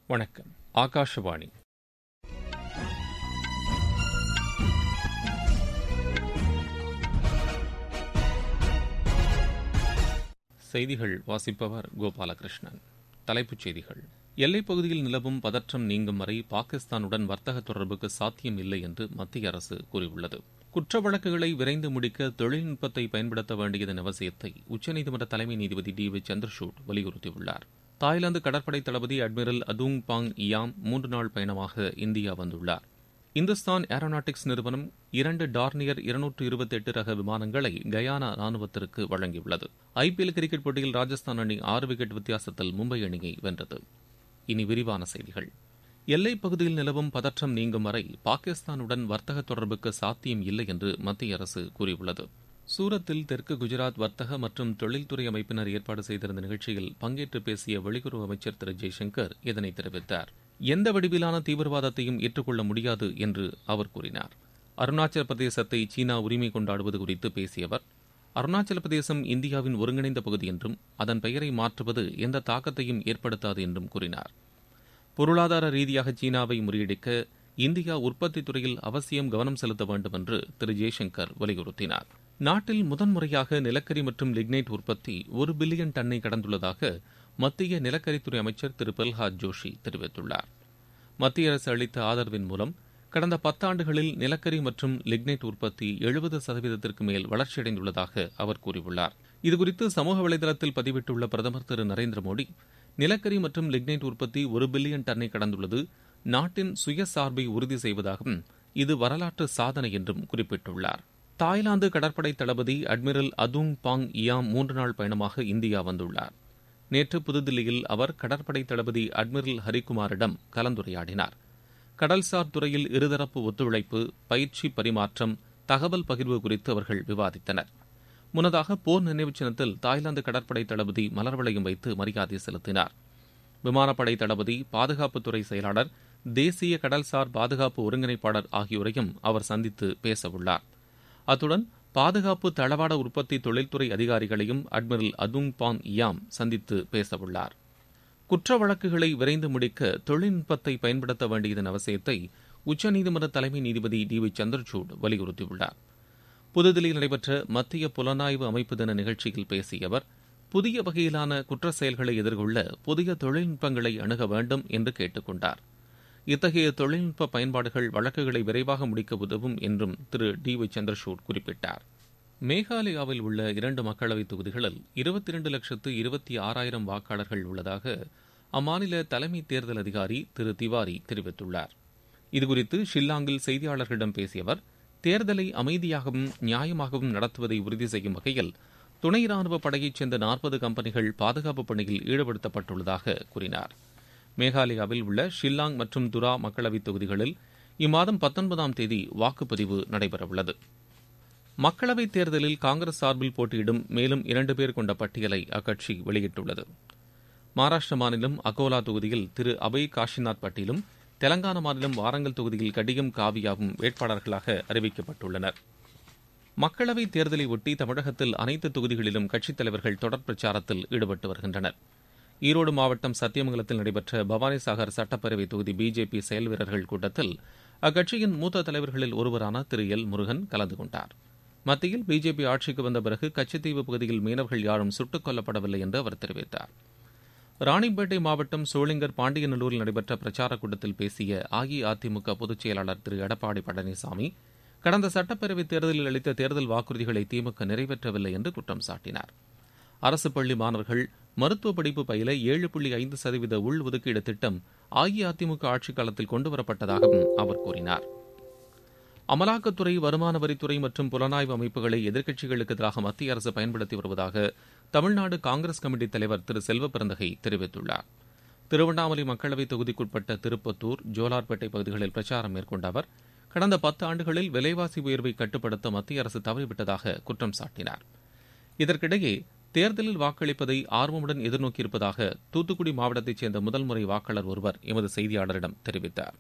வணக்கம் ஆகாஷவாணி செய்திகள் வாசிப்பவர் கோபாலகிருஷ்ணன் தலைப்புச் செய்திகள் எல்லைப் பகுதியில் நிலவும் பதற்றம் நீங்கும் வரை பாகிஸ்தானுடன் வர்த்தக தொடர்புக்கு சாத்தியம் இல்லை என்று மத்திய அரசு கூறியுள்ளது குற்ற வழக்குகளை விரைந்து முடிக்க தொழில்நுட்பத்தை பயன்படுத்த வேண்டியதன் அவசியத்தை உச்சநீதிமன்ற தலைமை நீதிபதி டி வி சந்திரசூட் வலியுறுத்தியுள்ளார் தாய்லாந்து கடற்படை தளபதி அட்மிரல் அதுங் பாங் இயாம் மூன்று நாள் பயணமாக இந்தியா வந்துள்ளார் இந்துஸ்தான் ஏரோநாட்டிக்ஸ் நிறுவனம் இரண்டு டார்னியர் இருநூற்று இருபத்தி எட்டு ரக விமானங்களை கயானா ராணுவத்திற்கு வழங்கியுள்ளது ஐபிஎல் கிரிக்கெட் போட்டியில் ராஜஸ்தான் அணி ஆறு விக்கெட் வித்தியாசத்தில் மும்பை அணியை வென்றது இனி விரிவான செய்திகள் எல்லைப் பகுதியில் நிலவும் பதற்றம் நீங்கும் வரை பாகிஸ்தானுடன் வர்த்தக தொடர்புக்கு சாத்தியம் இல்லை என்று மத்திய அரசு கூறியுள்ளது சூரத்தில் தெற்கு குஜராத் வர்த்தக மற்றும் தொழில்துறை அமைப்பினர் ஏற்பாடு செய்திருந்த நிகழ்ச்சியில் பங்கேற்று பேசிய வெளியுறவு அமைச்சர் திரு ஜெய்சங்கர் இதனை தெரிவித்தார் எந்த வடிவிலான தீவிரவாதத்தையும் ஏற்றுக்கொள்ள முடியாது என்று அவர் கூறினார் அருணாச்சல பிரதேசத்தை சீனா உரிமை கொண்டாடுவது குறித்து பேசிய அவர் அருணாச்சல பிரதேசம் இந்தியாவின் ஒருங்கிணைந்த பகுதி என்றும் அதன் பெயரை மாற்றுவது எந்த தாக்கத்தையும் ஏற்படுத்தாது என்றும் கூறினார் பொருளாதார ரீதியாக சீனாவை முறியடிக்க இந்தியா உற்பத்தி துறையில் அவசியம் கவனம் செலுத்த வேண்டும் என்று திரு ஜெய்சங்கர் வலியுறுத்தினார் நாட்டில் முதன்முறையாக நிலக்கரி மற்றும் லிக்னைட் உற்பத்தி ஒரு பில்லியன் டன்னை கடந்துள்ளதாக மத்திய நிலக்கரித்துறை அமைச்சர் திரு பிரல்ஹாத் ஜோஷி தெரிவித்துள்ளார் மத்திய அரசு அளித்த ஆதரவின் மூலம் கடந்த பத்தாண்டுகளில் நிலக்கரி மற்றும் லிக்னைட் உற்பத்தி எழுபது சதவீதத்திற்கு மேல் வளர்ச்சியடைந்துள்ளதாக அவர் கூறியுள்ளார் இதுகுறித்து சமூக வலைதளத்தில் பதிவிட்டுள்ள பிரதமர் திரு நரேந்திர மோடி நிலக்கரி மற்றும் லிக்னைட் உற்பத்தி ஒரு பில்லியன் டன்னை கடந்துள்ளது நாட்டின் சுயசார்பை உறுதி செய்வதாகவும் இது வரலாற்று சாதனை என்றும் குறிப்பிட்டுள்ளார் தாய்லாந்து கடற்படை தளபதி அட்மிரல் அதுங் பாங் இயாம் மூன்று நாள் பயணமாக இந்தியா வந்துள்ளார் நேற்று புதுதில்லியில் அவர் கடற்படை தளபதி அட்மிரல் ஹரிகுமாரிடம் கலந்துரையாடினார் கடல்சார் துறையில் இருதரப்பு ஒத்துழைப்பு பயிற்சி பரிமாற்றம் தகவல் பகிர்வு குறித்து அவர்கள் விவாதித்தனர் முன்னதாக போர் நினைவு சின்னத்தில் தாய்லாந்து கடற்படை தளபதி மலர்வளையம் வைத்து மரியாதை செலுத்தினார் விமானப்படை தளபதி பாதுகாப்புத்துறை செயலாளர் தேசிய கடல்சார் பாதுகாப்பு ஒருங்கிணைப்பாளர் ஆகியோரையும் அவர் சந்தித்து பேசவுள்ளார் அத்துடன் பாதுகாப்பு தளவாட உற்பத்தி தொழில்துறை அதிகாரிகளையும் அட்மிரல் அதுங் பாங் இயாம் சந்தித்து பேசவுள்ளார் குற்ற வழக்குகளை விரைந்து முடிக்க தொழில்நுட்பத்தை பயன்படுத்த வேண்டியதன் அவசியத்தை உச்சநீதிமன்ற தலைமை நீதிபதி டி வி சந்திரசூட் வலியுறுத்தியுள்ளார் புதுதில்லியில் நடைபெற்ற மத்திய புலனாய்வு அமைப்பு தின நிகழ்ச்சியில் பேசிய அவர் புதிய வகையிலான குற்ற செயல்களை எதிர்கொள்ள புதிய தொழில்நுட்பங்களை அணுக வேண்டும் என்று கேட்டுக் கொண்டார் இத்தகைய தொழில்நுட்ப பயன்பாடுகள் வழக்குகளை விரைவாக முடிக்க உதவும் என்றும் திரு டி ஒய் சந்திரசூட் குறிப்பிட்டார் மேகாலயாவில் உள்ள இரண்டு மக்களவைத் தொகுதிகளில் இருபத்தி இரண்டு லட்சத்து இருபத்தி ஆறாயிரம் வாக்காளர்கள் உள்ளதாக அம்மாநில தலைமை தேர்தல் அதிகாரி திரு திவாரி தெரிவித்துள்ளார் இதுகுறித்து ஷில்லாங்கில் செய்தியாளர்களிடம் பேசிய அவர் தேர்தலை அமைதியாகவும் நியாயமாகவும் நடத்துவதை உறுதி செய்யும் வகையில் துணை ராணுவ படையைச் சேர்ந்த நாற்பது கம்பெனிகள் பாதுகாப்பு பணியில் ஈடுபடுத்தப்பட்டுள்ளதாக கூறினார் மேகாலயாவில் உள்ள ஷில்லாங் மற்றும் துரா மக்களவைத் தொகுதிகளில் இம்மாதம் பத்தொன்பதாம் தேதி வாக்குப்பதிவு நடைபெறவுள்ளது மக்களவைத் தேர்தலில் காங்கிரஸ் சார்பில் போட்டியிடும் மேலும் இரண்டு பேர் கொண்ட பட்டியலை அக்கட்சி வெளியிட்டுள்ளது மகாராஷ்டிர மாநிலம் அகோலா தொகுதியில் திரு அபய் காஷிநாத் பட்டீலும் தெலங்கானா மாநிலம் வாரங்கல் தொகுதியில் கடியம் காவியாவும் வேட்பாளர்களாக அறிவிக்கப்பட்டுள்ளனர் மக்களவைத் தேர்தலை ஒட்டி தமிழகத்தில் அனைத்து தொகுதிகளிலும் கட்சித் தலைவர்கள் தொடர் பிரச்சாரத்தில் ஈடுபட்டு வருகின்றனர் ஈரோடு மாவட்டம் சத்தியமங்கலத்தில் நடைபெற்ற பவானிசாகர் சட்டப்பேரவை தொகுதி பிஜேபி செயல் வீரர்கள் கூட்டத்தில் அக்கட்சியின் மூத்த தலைவர்களில் ஒருவரான திரு எல் முருகன் கலந்து கொண்டார் மத்தியில் பிஜேபி ஆட்சிக்கு வந்த பிறகு கச்சத்தீவு பகுதியில் மீனவர்கள் யாரும் சுட்டுக் கொல்லப்படவில்லை என்று அவர் தெரிவித்தார் ராணிப்பேட்டை மாவட்டம் சோளிங்கர் பாண்டியநல்லூரில் நடைபெற்ற பிரச்சாரக் கூட்டத்தில் பேசிய அஇஅதிமுக பொதுச் செயலாளர் திரு எடப்பாடி பழனிசாமி கடந்த சட்டப்பேரவைத் தேர்தலில் அளித்த தேர்தல் வாக்குறுதிகளை திமுக நிறைவேற்றவில்லை என்று குற்றம் சாட்டினார் அரசு பள்ளி மாணவர்கள் மருத்துவ படிப்பு பயில ஏழு புள்ளி ஐந்து சதவீத உள் ஒதுக்கீடு திட்டம் அஇஅதிமுக ஆட்சிக் காலத்தில் கொண்டுவரப்பட்டதாகவும் அவர் கூறினார் அமலாக்கத்துறை வருமான வரித்துறை மற்றும் புலனாய்வு அமைப்புகளை எதிர்க்கட்சிகளுக்கு எதிராக மத்திய அரசு பயன்படுத்தி வருவதாக தமிழ்நாடு காங்கிரஸ் கமிட்டி தலைவர் திரு செல்வ பிறந்தகை தெரிவித்துள்ளார் திருவண்ணாமலை மக்களவைத் தொகுதிக்குட்பட்ட திருப்பத்தூர் ஜோலார்பேட்டை பகுதிகளில் பிரச்சாரம் மேற்கொண்ட அவர் கடந்த பத்து ஆண்டுகளில் விலைவாசி உயர்வை கட்டுப்படுத்த மத்திய அரசு தவறிவிட்டதாக குற்றம் சாட்டினார் இதற்கிடையே தேர்தலில் வாக்களிப்பதை ஆர்வமுடன் எதிர்நோக்கியிருப்பதாக தூத்துக்குடி மாவட்டத்தைச் சேர்ந்த முதல் முறை வாக்காளர் ஒருவர் எமது செய்தியாளரிடம் தெரிவித்தார்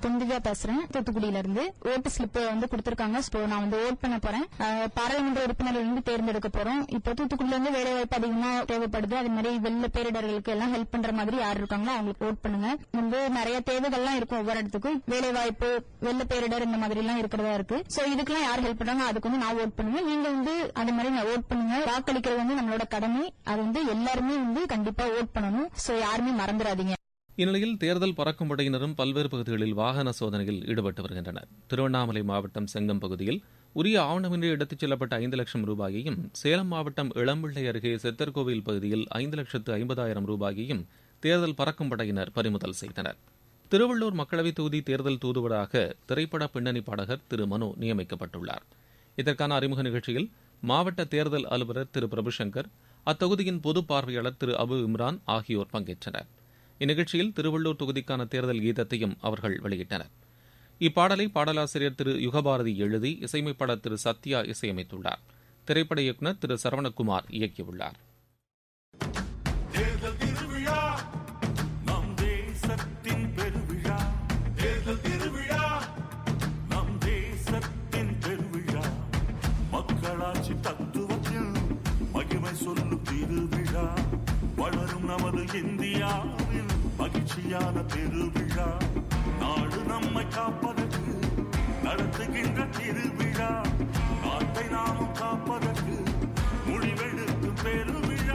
துந்திகா பேசுறேன் தூத்துக்குடியில இருந்து ஓட்டு ஸ்லிப் வந்து கொடுத்திருக்காங்க சோ நான் வந்து ஓட் பண்ண போறேன் அஹ், பாராளுமன்ற உறுப்பினர்கள் வந்து தேர்ந்தெடுக்க போறோம் இப்போ தூத்துக்குடியில இருந்து வேலை வாய்ப்பு அதிகமா தேவைப்படுது அது மாதிரி வெள்ள பேரிடர்களுக்கு எல்லாம் ஹெல்ப் பண்ற மாதிரி யார் இருக்காங்களோ அவங்களுக்கு ஓட் பண்ணுங்க வந்து நிறைய தேவைகள்லாம் இருக்கும் ஒவ்வொரு இடத்துக்கும் வேலை வாய்ப்பு வெள்ள பேரிடர் இந்த மாதிரி எல்லாம் இருக்கிறதா இருக்கு சோ இதுக்கெல்லாம் யார் ஹெல்ப் பண்றாங்க அதுக்கு வந்து நான் ஓட் பண்ணுவேன் நீங்க வந்து அது மாதிரி நான் ஓட் பண்ணுங்க வாக்களிக்கிறது வந்து நம்மளோட கடமை அது வந்து எல்லாருமே வந்து கண்டிப்பா ஓட் பண்ணணும் சோ யாருமே மறந்துடாதீங்க இந்நிலையில் தேர்தல் பறக்கும் படையினரும் பல்வேறு பகுதிகளில் வாகன சோதனையில் ஈடுபட்டு வருகின்றனர் திருவண்ணாமலை மாவட்டம் செங்கம் பகுதியில் உரிய ஆவணமின்றி எடுத்துச் செல்லப்பட்ட ஐந்து லட்சம் ரூபாயையும் சேலம் மாவட்டம் இளம்பிள்ளை அருகே செத்தர்கோவில் பகுதியில் ஐந்து லட்சத்து ஐம்பதாயிரம் ரூபாயையும் தேர்தல் பறக்கும் படையினர் பறிமுதல் செய்தனர் திருவள்ளூர் மக்களவைத் தொகுதி தேர்தல் தூதுவராக திரைப்பட பின்னணி பாடகர் திரு மனு நியமிக்கப்பட்டுள்ளார் இதற்கான அறிமுக நிகழ்ச்சியில் மாவட்ட தேர்தல் அலுவலர் திரு பிரபுசங்கர் அத்தொகுதியின் பொது பார்வையாளர் திரு அபு இம்ரான் ஆகியோர் பங்கேற்றனர் இந்நிகழ்ச்சியில் திருவள்ளூர் தொகுதிக்கான தேர்தல் கீதத்தையும் அவர்கள் வெளியிட்டனர் இப்பாடலை பாடலாசிரியர் திரு யுகபாரதி எழுதி இசையமைப்பாளர் திரு சத்யா இசையமைத்துள்ளார் திரைப்பட இயக்குநர் திரு சரவணகுமார் இயக்கியுள்ளார் தேர்தல் திருவிழா நம் தேசத்தின் பெருவிழா தேர்தல் திருவிழா நம் தேசத்தின் பெருவிழா மக்களாட்சி தத்துவத்தில் மகிமை சொல்லும் திருவிழா வளரும் நமது இந்தியாவில் மகிழ்ச்சியான பெருவிழா நாடு நம்மை காப்பதற்கு நடத்துகின்ற திருவிழா நாட்டை நாமும் காப்பதற்கு முடிவெடுக்கும் பெருவிழா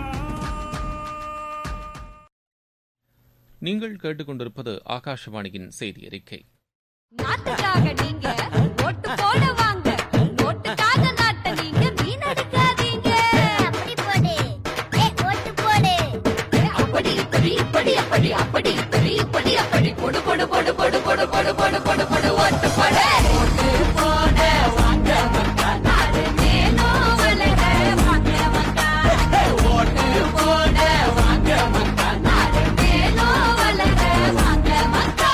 நீங்கள் கேட்டுக்கொண்டிருப்பது ஆகாஷவாணியின் செய்தி அறிக்கை நாட்டுக்காக நீங்க ஓட்டு போட வாங்க ஓட்டுக்காக நாட்டை நீங்க வீணடிக்காதீங்க அப்படி போடு ஏ ஓட்டு போடு அப்படி இப்படி இப்படி அப்படி அப்படி இப்படி இப்படி அப்படி போடு போடு போடு போடு போடு போடு போடு போடு போடு ஓட்டு போட ஓட்டு போட வாங்க மக்கா நாடு மேலும் வளர வாங்க மக்கா ஓட்டு போட வாங்க மக்கா நாடு மேலும் வளர வாங்க மக்கா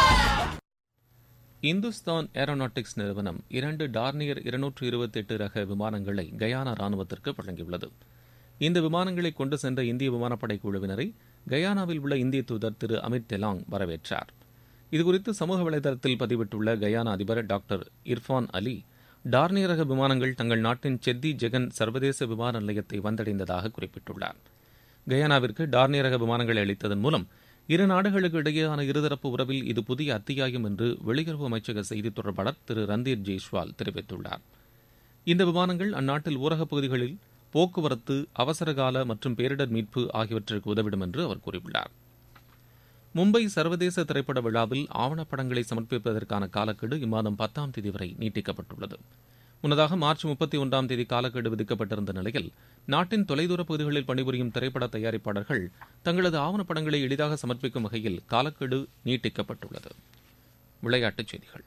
இந்துஸ்தான் ஏரோநாட்டிக்ஸ் நிறுவனம் இரண்டு டார்னியர் இருநூற்று இருபத்தி எட்டு ரக விமானங்களை கயானா ராணுவத்திற்கு வழங்கியுள்ளது இந்த விமானங்களை கொண்டு சென்ற இந்திய விமானப்படை குழுவினரை கயானாவில் உள்ள இந்திய தூதர் திரு அமித் டெலாங் வரவேற்றார் இதுகுறித்து சமூக வலைதளத்தில் பதிவிட்டுள்ள கயானா அதிபர் டாக்டர் இர்ஃபான் அலி டார்னியர் ரக விமானங்கள் தங்கள் நாட்டின் செத்தி ஜெகன் சர்வதேச விமான நிலையத்தை வந்தடைந்ததாக குறிப்பிட்டுள்ளார் கயானாவிற்கு டார்னியர் ரக விமானங்களை அளித்ததன் மூலம் இரு நாடுகளுக்கு இடையேயான இருதரப்பு உறவில் இது புதிய அத்தியாயம் என்று வெளியுறவு அமைச்சக செய்தித் தொடர்பாளர் திரு ரந்தீர் ஜெய்ஸ்வால் தெரிவித்துள்ளார் இந்த விமானங்கள் அந்நாட்டில் ஊரகப் பகுதிகளில் போக்குவரத்து அவசரகால மற்றும் பேரிடர் மீட்பு ஆகியவற்றிற்கு உதவிடும் என்று அவர் கூறியுள்ளார் மும்பை சர்வதேச திரைப்பட விழாவில் ஆவணப்படங்களை சமர்ப்பிப்பதற்கான காலக்கெடு இம்மாதம் பத்தாம் தேதி வரை நீட்டிக்கப்பட்டுள்ளது முன்னதாக மார்ச் முப்பத்தி ஒன்றாம் தேதி காலக்கெடு விதிக்கப்பட்டிருந்த நிலையில் நாட்டின் தொலைதூர பகுதிகளில் பணிபுரியும் திரைப்பட தயாரிப்பாளர்கள் தங்களது ஆவணப்படங்களை எளிதாக சமர்ப்பிக்கும் வகையில் காலக்கெடு நீட்டிக்கப்பட்டுள்ளது விளையாட்டுச் செய்திகள்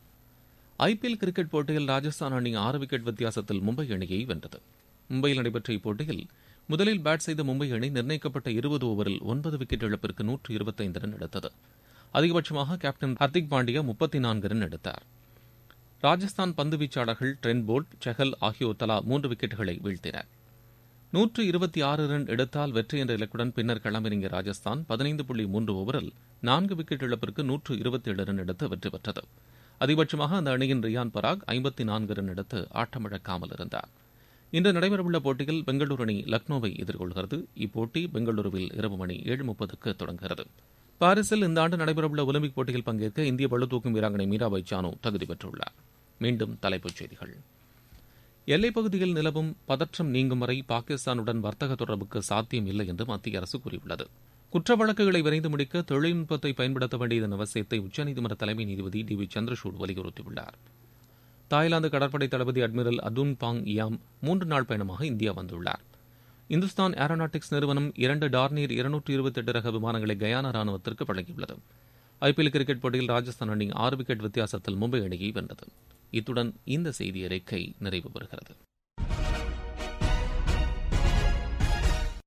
ஐபிஎல் கிரிக்கெட் போட்டியில் ராஜஸ்தான் அணி ஆறு விக்கெட் வித்தியாசத்தில் மும்பை அணியை வென்றது மும்பையில் நடைபெற்ற இப்போட்டியில் முதலில் பேட் செய்த மும்பை அணி நிர்ணயிக்கப்பட்ட இருபது ஓவரில் ஒன்பது விக்கெட் இழப்பிற்கு நூற்று இருபத்தைந்து ரன் எடுத்தது அதிகபட்சமாக கேப்டன் ஹர்திக் பாண்டியா முப்பத்தி நான்கு ரன் எடுத்தார் ராஜஸ்தான் பந்து வீச்சாளர்கள் ட்ரெண்ட் போல்ட் செஹல் ஆகியோர் தலா மூன்று விக்கெட்டுகளை வீழ்த்தினர் நூற்று இருபத்தி ஆறு ரன் எடுத்தால் வெற்றி என்ற இலக்குடன் பின்னர் களமிறங்கிய ராஜஸ்தான் பதினைந்து புள்ளி மூன்று ஓவரில் நான்கு விக்கெட் இழப்பிற்கு நூற்று இருபத்தி ஏழு ரன் எடுத்து வெற்றி பெற்றது அதிகபட்சமாக அந்த அணியின் ரியான் பராக் ஐம்பத்தி நான்கு ரன் எடுத்து ஆட்டமிழக்காமல் இருந்தார் இன்று நடைபெறவுள்ள போட்டியில் பெங்களூரு அணி லக்னோவை எதிர்கொள்கிறது இப்போட்டி பெங்களூருவில் இரவு மணி ஏழு முப்பதுக்கு தொடங்குகிறது பாரிஸில் இந்த ஆண்டு நடைபெறவுள்ள ஒலிம்பிக் போட்டியில் பங்கேற்க இந்திய பளுதூக்கும் வீராங்கனை மீராபாய் சானு தகுதி பெற்றுள்ளார் மீண்டும் தலைப்புச் செய்திகள் எல்லைப் பகுதியில் நிலவும் பதற்றம் நீங்கும் வரை பாகிஸ்தானுடன் வர்த்தக தொடர்புக்கு சாத்தியம் இல்லை என்று மத்திய அரசு கூறியுள்ளது குற்ற வழக்குகளை விரைந்து முடிக்க தொழில்நுட்பத்தை பயன்படுத்த வேண்டியதன் அவசியத்தை உச்சநீதிமன்ற தலைமை நீதிபதி டி வி சந்திரசூட் வலியுறுத்தியுள்ளார் தாய்லாந்து கடற்படை தளபதி அட்மிரல் அதுன் பாங் யாம் மூன்று நாள் பயணமாக இந்தியா வந்துள்ளார் இந்துஸ்தான் ஏரோநாட்டிக்ஸ் நிறுவனம் இரண்டு டார்னியர் இருநூற்று இருபத்தி எட்டு ரக விமானங்களை கயானா ராணுவத்திற்கு வழங்கியுள்ளது ஐபிஎல் கிரிக்கெட் போட்டியில் ராஜஸ்தான் அணி ஆறு விக்கெட் வித்தியாசத்தில் மும்பை அணியை வென்றது இத்துடன் இந்த செய்தி அறிக்கை நிறைவு பெறுகிறது